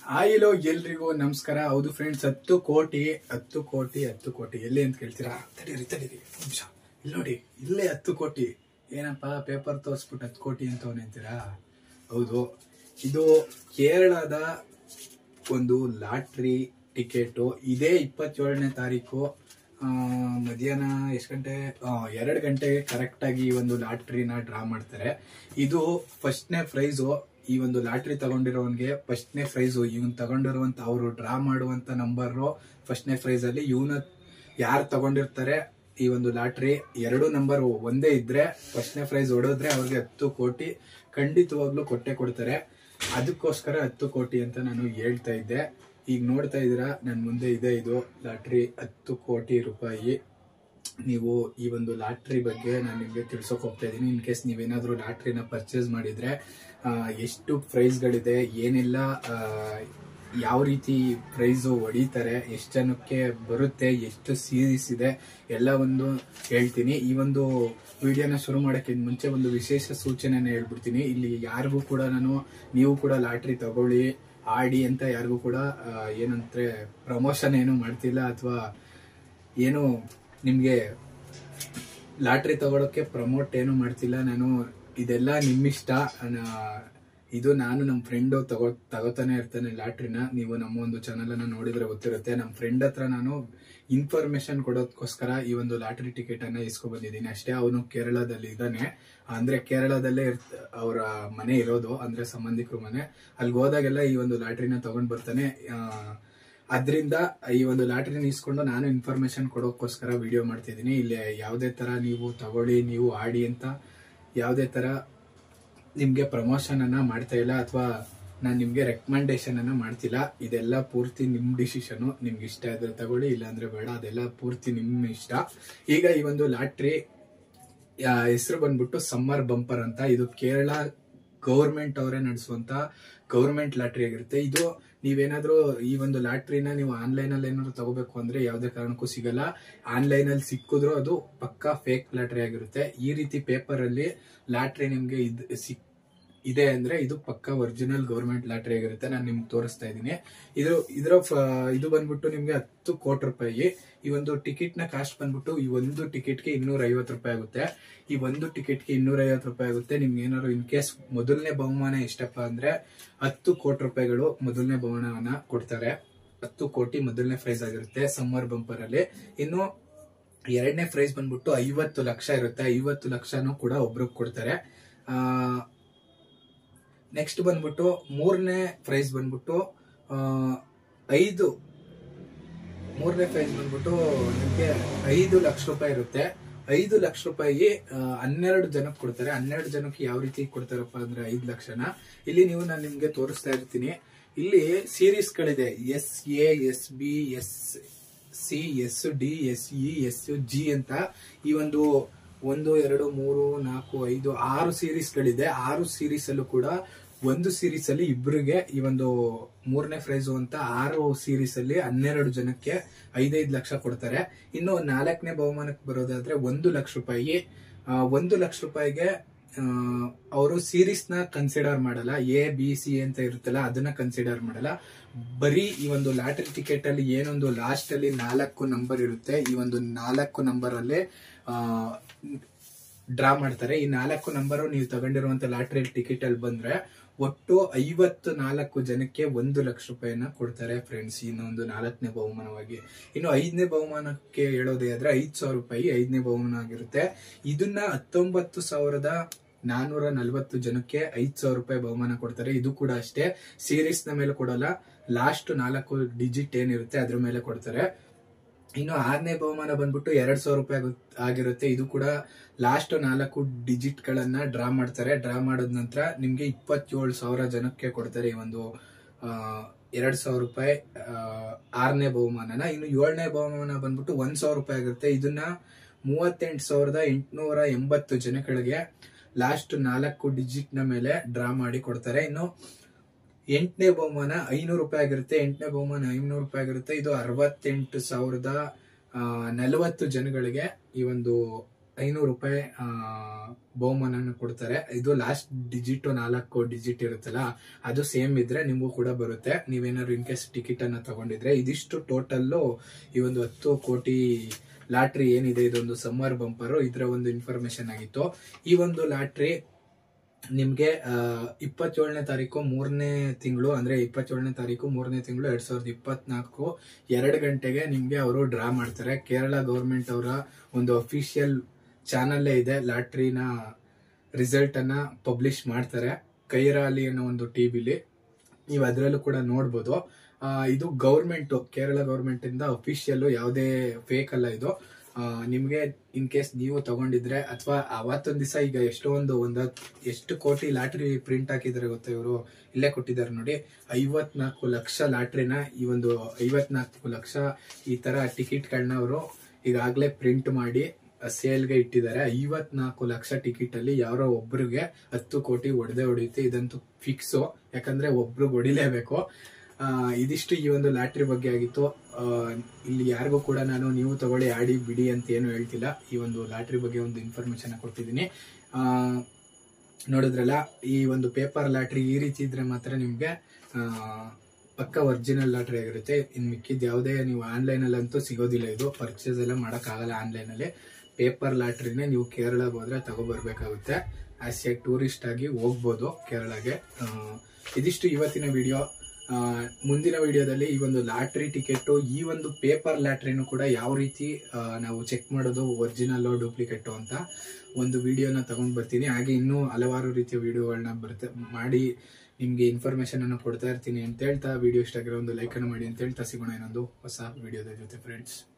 ಆಯಿಲೋ ಎಲ್ರಿಗೂ ನಮಸ್ಕಾರ ಹೌದು ಫ್ರೆಂಡ್ಸ್ ಹತ್ತು ಕೋಟಿ ಹತ್ತು ಕೋಟಿ ಹತ್ತು ಕೋಟಿ ಎಲ್ಲಿ ಅಂತ ಕೇಳ್ತೀರಾ ತಡೀರಿ ತಡೀರಿ ಒಂದ್ ನಿಮಿಷ ಇಲ್ಲಿ ನೋಡಿ ಇಲ್ಲೇ ಹತ್ತು ಕೋಟಿ ಏನಪ್ಪ ಪೇಪರ್ ತೋರಿಸ್ಬಿಟ್ಟು ಹತ್ತು ಕೋಟಿ ಅಂತ ಅಂತೀರಾ ಹೌದು ಇದು ಕೇರಳದ ಒಂದು ಲಾಟ್ರಿ ಟಿಕೆಟು ಇದೇ ಇಪ್ಪತ್ತೇಳನೇ ತಾರೀಕು ಆ, ಮಧ್ಯಾಹ್ನ ಎಷ್ಟು ಗಂಟೆ ಎರಡು ಗಂಟೆಗೆ ಕರೆಕ್ಟ್ ಆಗಿ ಈ ಒಂದು ಲಾಟ್ರಿನ ಡ್ರಾ ಮಾಡ್ತಾರೆ ಇದು ಫಸ್ಟ್ನೇ ಪ್ರೈಸು ಈ ಒಂದು ಲಾಟ್ರಿ ತಗೊಂಡಿರೋನ್ಗೆ ಫಸ್ಟ್ನೇ ಪ್ರೈಸು ಇವನ್ ತಗೊಂಡಿರುವಂತ ಅವರು ಡ್ರಾ ಮಾಡುವಂತ ನಂಬರು ಫಸ್ಟ್ನೇ ಪ್ರೈಸ್ ಅಲ್ಲಿ ಇವನ ಯಾರು ತಗೊಂಡಿರ್ತಾರೆ ಈ ಒಂದು ಲಾಟ್ರಿ ಎರಡು ನಂಬರ್ ಒಂದೇ ಇದ್ರೆ ಫಸ್ಟ್ನೇ ಪ್ರೈಸ್ ಹೊಡೆದ್ರೆ ಅವ್ರಿಗೆ ಹತ್ತು ಕೋಟಿ ಖಂಡಿತವಾಗ್ಲೂ ಕೊಟ್ಟೆ ಕೊಡ್ತಾರೆ ಅದಕ್ಕೋಸ್ಕರ ಹತ್ತು ಕೋಟಿ ಅಂತ ನಾನು ಹೇಳ್ತಾ ಇದ್ದೆ ಈಗ ನೋಡ್ತಾ ಇದ್ದೀರಾ ನನ್ನ ಮುಂದೆ ಇದೆ ಇದು ಲಾಟ್ರಿ ಹತ್ತು ಕೋಟಿ ರೂಪಾಯಿ ನೀವು ಈ ಒಂದು ಲಾಟ್ರಿ ಬಗ್ಗೆ ನಾನು ನಿಮಗೆ ತಿಳ್ಸೋಕೆ ಹೋಗ್ತಾ ಇದ್ದೀನಿ ಇನ್ ಕೇಸ್ ನೀವೇನಾದ್ರೂ ಲಾಟ್ರಿನ ಪರ್ಚೇಸ್ ಮಾಡಿದ್ರೆ ಆ, ಎಷ್ಟು ಪ್ರೈಸ್ಗಳಿದೆ ಏನೆಲ್ಲ ಆ, ಯಾವ ರೀತಿ ಪ್ರೈಸು ಹೊಡಿತಾರೆ ಎಷ್ಟು ಜನಕ್ಕೆ ಬರುತ್ತೆ ಎಷ್ಟು ಸೀರೀಸ್ ಇದೆ ಎಲ್ಲ ಒಂದು ಹೇಳ್ತೀನಿ ಈ ಒಂದು ವಿಡಿಯೋನ ಶುರು ಮಾಡೋಕ್ಕೆ ಮುಂಚೆ ಒಂದು ವಿಶೇಷ ಸೂಚನೆನ ಹೇಳ್ಬಿಡ್ತೀನಿ ಇಲ್ಲಿ ಯಾರಿಗೂ ಕೂಡ ನಾನು ನೀವು ಕೂಡ ಲಾಟ್ರಿ ತಗೊಳ್ಳಿ ಆಡಿ ಅಂತ ಯಾರಿಗೂ ಕೂಡ ಆ, ಏನಂದ್ರೆ ಪ್ರಮೋಷನ್ ಏನು ಮಾಡ್ತಿಲ್ಲ ಅಥವಾ ಏನು ನಿಮ್ಗೆ ಲಾಟ್ರಿ ತಗೊಳಕ್ಕೆ ಪ್ರಮೋಟ್ ಏನು ಮಾಡ್ತಿಲ್ಲ ನಾನು ಇದೆಲ್ಲ ನಿಮ್ಮಿಷ್ಟ ನಾ- ಇದು ನಾನು ನಮ್ಮ ಫ್ರೆಂಡ್ ತಗೋ ತಗೋತಾನೆ ಇರ್ತಾನೆ ಲಾಟ್ರಿನ ನೀವು ನಮ್ಮ ಒಂದು ಚಾನಲ್ ಅನ್ನ ನೋಡಿದ್ರೆ ಗೊತ್ತಿರುತ್ತೆ ನಮ್ಮ ಫ್ರೆಂಡ್ ಹತ್ರ ನಾನು ಇನ್ಫಾರ್ಮೇಶನ್ ಕೊಡೋದಕ್ಕೋಸ್ಕರ ಈ ಒಂದು ಲಾಟ್ರಿ ಟಿಕೆಟ್ ಅನ್ನ ಇಸ್ಕೊ ಬಂದಿದ್ದೀನಿ ಅಷ್ಟೇ ಅವನು ಕೇರಳದಲ್ಲಿ ಇದ್ದಾನೆ ಅಂದ್ರೆ ಕೇರಳದಲ್ಲೇ ಇರ್ತ ಅವರ ಮನೆ ಇರೋದು ಅಂದ್ರೆ ಸಂಬಂಧಿಕರು ಮನೆ ಅಲ್ಲಿಗೆ ಹೋದಾಗೆಲ್ಲ ಈ ಒಂದು ಲಾಟ್ರಿನ ತಗೊಂಡ್ ಬರ್ತಾನೆ ಆ, ಅದ್ರಿಂದ ಈ ಒಂದು ಲಾಟ್ರಿನ ಇಸ್ಕೊಂಡು ನಾನು ಇನ್ಫಾರ್ಮೇಶನ್ ಕೊಡೋಕ್ಕೋಸ್ಕರ ವಿಡಿಯೋ ಮಾಡ್ತಿದ್ದೀನಿ ಇಲ್ಲಿ ಯಾವುದೇ ತರ ನೀವು ತಗೊಳ್ಳಿ ನೀವು ಆಡಿ ಅಂತ ಯಾವುದೇ ತರ ನಿಮ್ಗೆ ಪ್ರಮೋಷನ್ ಅನ್ನ ಮಾಡ್ತಾ ಇಲ್ಲ ಅಥವಾ ನಾನು ನಿಮ್ಗೆ ರೆಕಮೆಂಡೇಶನ್ ಅನ್ನ ಮಾಡ್ತಿಲ್ಲ ಇದೆಲ್ಲ ಪೂರ್ತಿ ನಿಮ್ ಡಿಸಿಷನ್ ನಿಮ್ಗೆ ಇಷ್ಟ ಇದ್ರೆ ತಗೊಳ್ಳಿ ಇಲ್ಲಾಂದ್ರೆ ಬೇಡ ಅದೆಲ್ಲ ಪೂರ್ತಿ ನಿಮ್ ಇಷ್ಟ ಈಗ ಈ ಒಂದು ಲಾಟ್ರಿ ಹೆಸರು ಬಂದ್ಬಿಟ್ಟು ಸಮ್ಮರ್ ಬಂಪರ್ ಅಂತ ಇದು ಕೇರಳ ಗೌರ್ಮೆಂಟ್ ಅವರೇ ನಡೆಸುವಂತ ಗೌರ್ಮೆಂಟ್ ಲಾಟ್ರಿ ಆಗಿರುತ್ತೆ ಇದು ನೀವೇನಾದ್ರೂ ಈ ಒಂದು ಲಾಟ್ರಿನ ನೀವು ಆನ್ಲೈನ್ ಅಲ್ಲಿ ಏನಾದ್ರು ತಗೋಬೇಕು ಅಂದ್ರೆ ಯಾವುದೇ ಕಾರಣಕ್ಕೂ ಸಿಗಲ್ಲ ಆನ್ಲೈನ್ ಅಲ್ಲಿ ಸಿಕ್ಕಿದ್ರು ಅದು ಪಕ್ಕಾ ಫೇಕ್ ಲಾಟ್ರಿ ಆಗಿರುತ್ತೆ ಈ ರೀತಿ ಪೇಪರ್ ಅಲ್ಲಿ ಲಾಟ್ರಿ ನಿಮ್ಗೆ ಇದ್ ಸಿಕ್ ಇದೆ ಅಂದ್ರೆ ಇದು ಪಕ್ಕಾ ಒರಿಜಿನಲ್ ಗೌರ್ಮೆಂಟ್ ಲಾಟ್ರಿ ಆಗಿರುತ್ತೆ ನಾನು ನಿಮ್ಗೆ ತೋರಿಸ್ತಾ ಇದ್ದೀನಿ ಇದು ಇದರ ಫ- ಇದು ಬಂದ್ಬಿಟ್ಟು ನಿಮ್ಗೆ ಹತ್ತು ಕೋಟಿ ರೂಪಾಯಿ ಈ ಒಂದು ಟಿಕೆಟ್ ನ ಕಾಸ್ಟ್ ಬಂದ್ಬಿಟ್ಟು ಈ ಒಂದು ಟಿಕೆಟ್ಗೆ ಇನ್ನೂರ ಐವತ್ತು ರೂಪಾಯಿ ಆಗುತ್ತೆ ಈ ಒಂದು ಟಿಕೆಟ್ಗೆ ಇನ್ನೂರ ಐವತ್ತು ರೂಪಾಯಿ ಆಗುತ್ತೆ ನಿಮ್ಗೆ ಏನಾದ್ರು ಇನ್ ಕೇಸ್ ಮೊದಲನೇ ಬಹುಮಾನ ಎಷ್ಟಪ್ಪ ಅಂದ್ರೆ ಹತ್ತು ಕೋಟಿ ರೂಪಾಯಿಗಳು ಮೊದಲನೇ ಬಹುಮಾನವನ್ನ ಕೊಡ್ತಾರೆ ಹತ್ತು ಕೋಟಿ ಮೊದಲನೇ ಪ್ರೈಸ್ ಆಗಿರುತ್ತೆ ಸಮ್ಮರ್ ಬಂಪರ್ ಅಲ್ಲಿ ಇನ್ನು ಎರಡನೇ ಪ್ರೈಸ್ ಬಂದ್ಬಿಟ್ಟು ಐವತ್ತು ಲಕ್ಷ ಇರುತ್ತೆ ಐವತ್ತು ಲಕ್ಷನೂ ಕೂಡ ಒಬ್ರಿಗೆ ಕೊಡ್ತಾರೆ ಆ ನೆಕ್ಸ್ಟ್ ಬಂದ್ಬಿಟ್ಟು ಮೂರನೇ ಪ್ರೈಸ್ ಬಂದ್ಬಿಟ್ಟು ಆ, ಐದು ಮೂರನೇ ಪ್ರೈಸ್ ಬಂದ್ಬಿಟ್ಟು ನಿಮ್ಗೆ ಐದು ಲಕ್ಷ ರೂಪಾಯಿ ಇರುತ್ತೆ ಐದು ಲಕ್ಷ ರೂಪಾಯಿ ಆ, ಹನ್ನೆರಡು ಜನಕ್ಕೆ ಕೊಡ್ತಾರೆ ಹನ್ನೆರಡು ಜನಕ್ಕೆ ಯಾವ ರೀತಿ ಕೊಡ್ತಾರಪ್ಪ ಅಂದ್ರೆ ಐದು ಲಕ್ಷನ ಇಲ್ಲಿ ನೀವು ನಾನು ನಿಮ್ಗೆ ತೋರಿಸ್ತಾ ಇರ್ತೀನಿ ಇಲ್ಲಿ ಸೀರೀಸ್ ಗಳಿದೆ S A S B S C S D S E S G ಅಂತ ಈ ಒಂದು ಒಂದು ಎರಡು ಮೂರು ನಾಲ್ಕು ಐದು ಆರು ಸೀರೀಸ್ ಗಳಿದೆ ಆರು ಸೀರೀಸ್ ಅಲ್ಲೂ ಕೂಡ ಒಂದು ಸೀರೀಸ್ ಅಲ್ಲಿ ಇಬ್ಬರಿಗೆ ಈ ಒಂದು ಮೂರನೇ ಪ್ರೈಸ್ ಅಂತ ಆರು ಸೀರೀಸ್ ಅಲ್ಲಿ ಹನ್ನೆರಡು ಜನಕ್ಕೆ ಐದೈದು ಲಕ್ಷ ಕೊಡ್ತಾರೆ ಇನ್ನು ನಾಲ್ಕನೇ ಬಹುಮಾನಕ್ಕೆ ಬರೋದಾದ್ರೆ ಒಂದು ಲಕ್ಷ ರೂಪಾಯಿ ಆ, ಒಂದು ಲಕ್ಷ ರೂಪಾಯಿಗೆ ಅವರು ಸೀರೀಸ್ ನ ಕನ್ಸಿಡರ್ ಮಾಡಲ್ಲ ಎ ಬಿ ಸಿ ಅಂತ ಇರುತ್ತಲ್ಲ ಅದನ್ನ ಕನ್ಸಿಡರ್ ಮಾಡಲ್ಲ ಬರೀ ಈ ಒಂದು ಲಾಟರಿ ಟಿಕೆಟ್ ಅಲ್ಲಿ ಏನೊಂದು ಲಾಸ್ಟ್ ಅಲ್ಲಿ ನಾಲ್ಕು ನಂಬರ್ ಇರುತ್ತೆ ಈ ಒಂದು ನಾಲ್ಕು ನಂಬರ್ ಅಲ್ಲೇ ಡ್ರಾ ಮಾಡ್ತಾರೆ ಈ ನಾಲ್ಕು ನಂಬರ್ ನೀವು ತಗೊಂಡಿರುವಂತ ಲಾಟರಿ ಟಿಕೆಟ್ ಅಲ್ಲಿ ಬಂದ್ರೆ ಒಟ್ಟು ಐವತ್ತು ನಾಲ್ಕು ಜನಕ್ಕೆ ಒಂದು ಲಕ್ಷ ರೂಪಾಯಿನ ಕೊಡ್ತಾರೆ ಫ್ರೆಂಡ್ಸ್ ಇನ್ನೊಂದು ನಾಲ್ಕನೇ ಬಹುಮಾನವಾಗಿ ಇನ್ನು ಐದನೇ ಬಹುಮಾನಕ್ಕೆ ಹೇಳೋದೇ ಆದ್ರೆ ಐದ್ ಸಾವಿರ ರೂಪಾಯಿ ಐದನೇ ಬಹುಮಾನ ಆಗಿರುತ್ತೆ ಇದನ್ನ ಹತ್ತೊಂಬತ್ತು ಸಾವಿರದ ನಾನೂರ ನಲವತ್ತು ಜನಕ್ಕೆ ಐದ್ ಸಾವಿರ ರೂಪಾಯಿ ಬಹುಮಾನ ಕೊಡ್ತಾರೆ ಇದು ಕೂಡ ಅಷ್ಟೇ ಸೀರೀಸ್ ನ ಮೇಲೆ ಕೊಡಲ್ಲ ಲಾಸ್ಟ್ ನಾಲ್ಕು ಡಿಜಿಟ್ ಏನಿರುತ್ತೆ ಅದ್ರ ಮೇಲೆ ಕೊಡ್ತಾರೆ ಇನ್ನು ಆರನೇ ಬಹುಮಾನ ಬಂದ್ಬಿಟ್ಟು ಎರಡ್ ಸಾವಿರ ರೂಪಾಯಿ ಆಗು- ಆಗಿರುತ್ತೆ ಇದು ಕೂಡ ಲಾಸ್ಟ್ ನಾಲ್ಕು ಡಿಜಿಟ್ ಗಳನ್ನ ಡ್ರಾ ಮಾಡ್ತಾರೆ ಡ್ರಾ ಮಾಡಿದ ನಂತರ ನಿಮ್ಗೆ ಇಪ್ಪತ್ತೇಳು ಸಾವಿರ ಜನಕ್ಕೆ ಕೊಡ್ತಾರೆ ಈ ಒಂದು ಆ, ಎರಡ್ ಸಾವಿರ ರೂಪಾಯಿ ಆ, ಆರನೇ ಬಹುಮಾನನ ಇನ್ನು ಏಳನೇ ಬಹುಮಾನ ಬಂದ್ಬಿಟ್ಟು ಒಂದ್ ಸಾವಿರ ರೂಪಾಯಿ ಆಗಿರುತ್ತೆ ಇದನ್ನ ಮೂವತ್ತೆಂಟು ಸಾವಿರದ ಎಂಟುನೂರ ಎಂಬತ್ತು ಜನಗಳಿಗೆ ಲಾಸ್ಟ್ ನಾಲ್ಕು ಡಿಜಿಟ್ ನ ಮೇಲೆ ಡ್ರಾ ಮಾಡಿ ಕೊಡ್ತಾರೆ ಇನ್ನು ಎಂಟನೇ ಬಹುಮಾನ ಐನೂರು ರೂಪಾಯಿ ಆಗಿರುತ್ತೆ ಎಂಟನೇ ಬಹುಮಾನ ಐನೂರು ರೂಪಾಯಿ ಆಗಿರುತ್ತೆ ಇದು ಅರವತ್ತೆಂಟು ಸಾವಿರದ ನಲವತ್ತು ಜನಗಳಿಗೆ ಈ ಒಂದು ಐನೂರು ರೂಪಾಯಿ ಬಹುಮಾನ ಕೊಡ್ತಾರೆ ಇದು ಲಾಸ್ಟ್ ಡಿಜಿಟ್ ನಾಲ್ಕು ಡಿಜಿಟ್ ಇರುತ್ತಲ್ಲ ಅದು ಸೇಮ್ ಇದ್ರೆ ನಿಮಗೂ ಕೂಡ ಬರುತ್ತೆ ನೀವೇನಾದ್ರು ಇನ್ ಕೇಸ್ ಟಿಕೆಟ್ ಅನ್ನ ತಗೊಂಡಿದ್ರೆ ಇದಿಷ್ಟು ಟೋಟಲ್ ಈ ಒಂದು ಹತ್ತು ಕೋಟಿ ಲಾಟ್ರಿ ಏನಿದೆ ಇದೊಂದು ಸಮ್ಮರ್ ಬಂಪರ್ ಇದರ ಒಂದು ಇನ್ಫಾರ್ಮೇಶನ್ ಆಗಿತ್ತು ಈ ಒಂದು ಲಾಟ್ರಿ ನಿಮ್ಗೆ ಇಪ್ಪತ್ತೇಳನೇ ತಾರೀಕು ಮೂರನೇ ತಿಂಗಳು ಅಂದ್ರೆ ಇಪ್ಪತ್ತೇಳನೇ ತಾರೀಕು ಮೂರನೇ ತಿಂಗಳು ಎರಡ್ ಸಾವಿರದ ಇಪ್ಪತ್ನಾಲ್ಕು ಎರಡು ಗಂಟೆಗೆ ನಿಮ್ಗೆ ಅವರು ಡ್ರಾ ಮಾಡ್ತಾರೆ ಕೇರಳ ಗೌರ್ಮೆಂಟ್ ಅವರ ಒಂದು ಅಫಿಷಿಯಲ್ ಚಾನಲ್ಲೇ ಇದೆ ಲಾಟ್ರಿನ ರಿಸಲ್ಟ್ ಅನ್ನ ಪಬ್ಲಿಷ್ ಮಾಡ್ತಾರೆ ಕೈರಾಲಿ ಅನ್ನೋ ಒಂದು ಟಿವಿಲಿ ನೀವು ಅದರಲ್ಲೂ ಕೂಡ ನೋಡ್ಬೋದು ಆ, ಇದು ಗೌರ್ಮೆಂಟ್ ಕೇರಳ ಗೌರ್ಮೆಂಟ್ ಇಂದ ಅಫಿಷಿಯಲ್ ಯಾವುದೇ ಫೇಕ್ ಅಲ್ಲ ಇದು ಆ, ನಿಮ್ಗೆ ಇನ್ ಕೇಸ್ ನೀವು ತಗೊಂಡಿದ್ರೆ ಅಥವಾ ಅವತ್ತೊಂದ್ ದಿವಸ ಈಗ ಎಷ್ಟೊಂದು ಒಂದ್ ಹತ್- ಎಷ್ಟು ಕೋಟಿ ಲಾಟ್ರಿ ಪ್ರಿಂಟ್ ಹಾಕಿದ್ದಾರೆ ಗೊತ್ತಾ ಇವರು ಇಲ್ಲೇ ಕೊಟ್ಟಿದ್ದಾರೆ ನೋಡಿ ಐವತ್ನಾಲ್ಕು ಲಕ್ಷ ಲಾಟ್ರಿನ ಈ ಒಂದು ಐವತ್ನಾಲ್ಕು ಲಕ್ಷ ಈ ತರ ಟಿಕೆಟ್ಗಳನ್ನ ಅವರು ಈಗಾಗಲೇ ಪ್ರಿಂಟ್ ಮಾಡಿ ಸೇಲ್ಗೆ ಇಟ್ಟಿದ್ದಾರೆ ಐವತ್ನಾಲ್ಕು ಲಕ್ಷ ಟಿಕೆಟ್ ಅಲ್ಲಿ ಯಾರೋ ಒಬ್ರಿಗೆ ಹತ್ತು ಕೋಟಿ ಹೊಡೆದೇ ಹೊಡೆಯುತ್ತೆ ಇದಂತೂ ಫಿಕ್ಸು ಯಾಕಂದ್ರೆ ಒಬ್ರು ಹೊಡಿಲೇಬೇಕು ಆ, ಇದಿಷ್ಟು ಈ ಒಂದು ಲಾಟ್ರಿ ಬಗ್ಗೆ ಆಗಿತ್ತು ಆ, ಇಲ್ಲಿ ಯಾರಿಗೂ ಕೂಡ ನಾನು ನೀವು ತಗೊಳ್ಳಿ ಆಡಿ ಬಿಡಿ ಅಂತ ಏನು ಹೇಳ್ತಿಲ್ಲ ಈ ಒಂದು ಲಾಟ್ರಿ ಬಗ್ಗೆ ಒಂದು ಇನ್ಫಾರ್ಮೇಶನ್ ಕೊಟ್ಟಿದ್ದೀನಿ ಆ, ನೋಡಿದ್ರಲ್ಲ ಈ ಒಂದು ಪೇಪರ್ ಲಾಟ್ರಿ ಈ ರೀತಿ ಇದ್ರೆ ಮಾತ್ರ ನಿಮ್ಗೆ ಆ, ಪಕ್ಕ ಒರಿಜಿನಲ್ ಲಾಟ್ರಿ ಆಗಿರುತ್ತೆ ಇನ್ ಮಿಕ್ಕಿದ್ ಯಾವುದೇ ನೀವು ಆನ್ಲೈನ್ ಅಲ್ಲಂತೂ ಸಿಗೋದಿಲ್ಲ ಇದು ಪರ್ಚೇಸ್ ಎಲ್ಲ ಮಾಡಕ್ ಆಗಲ್ಲ ಆನ್ಲೈನ್ ಅಲ್ಲಿ ಪೇಪರ್ ಲಾಟ್ರಿನೇ ನೀವು ಕೇರಳಗೆ ಹೋದ್ರೆ ತಗೋಬರ್ಬೇಕಾಗುತ್ತೆ ಆಸ್ ಎ ಟೂರಿಸ್ಟ್ ಆಗಿ ಹೋಗ್ಬೋದು ಕೇರಳಗೆ ಆ, ಇದಿಷ್ಟು ಇವತ್ತಿನ ವಿಡಿಯೋ ಮುಂದಿನ ವಿಡಿಯೋದಲ್ಲಿ ಈ ಒಂದು ಲಾಟ್ರಿ ಟಿಕೆಟ್ ಈ ಒಂದು ಪೇಪರ್ ಲಾಟ್ರಿನೂ ಕೂಡ ಯಾವ ರೀತಿ ಆ, ನಾವು ಚೆಕ್ ಮಾಡೋದು ಒರಿಜಿನಲ್ ಡೂಪ್ಲಿಕೇಟ್ ಅಂತ ಒಂದು ವಿಡಿಯೋನ ತಗೊಂಡ್ ಬರ್ತೀನಿ ಹಾಗೆ ಇನ್ನೂ ಹಲವಾರು ರೀತಿಯ ವಿಡಿಯೋಗಳನ್ನ ಬರ್ತಾ ಮಾಡಿ ನಿಮ್ಗೆ ಇನ್ಫಾರ್ಮೇಶನ್ ಅನ್ನು ಕೊಡ್ತಾ ಇರ್ತೀನಿ ಅಂತ ಹೇಳ್ತಾ ವಿಡಿಯೋ ಇಷ್ಟ ಆಗಿರೋ ಒಂದು ಲೈಕ್ ಅನ್ನು ಮಾಡಿ ಅಂತ ಹೇಳ್ತಾ ಸಿಗೋಣ ಇನ್ನೊಂದು ಹೊಸ ವಿಡಿಯೋದ ಜೊತೆ ಫ್ರೆಂಡ್ಸ್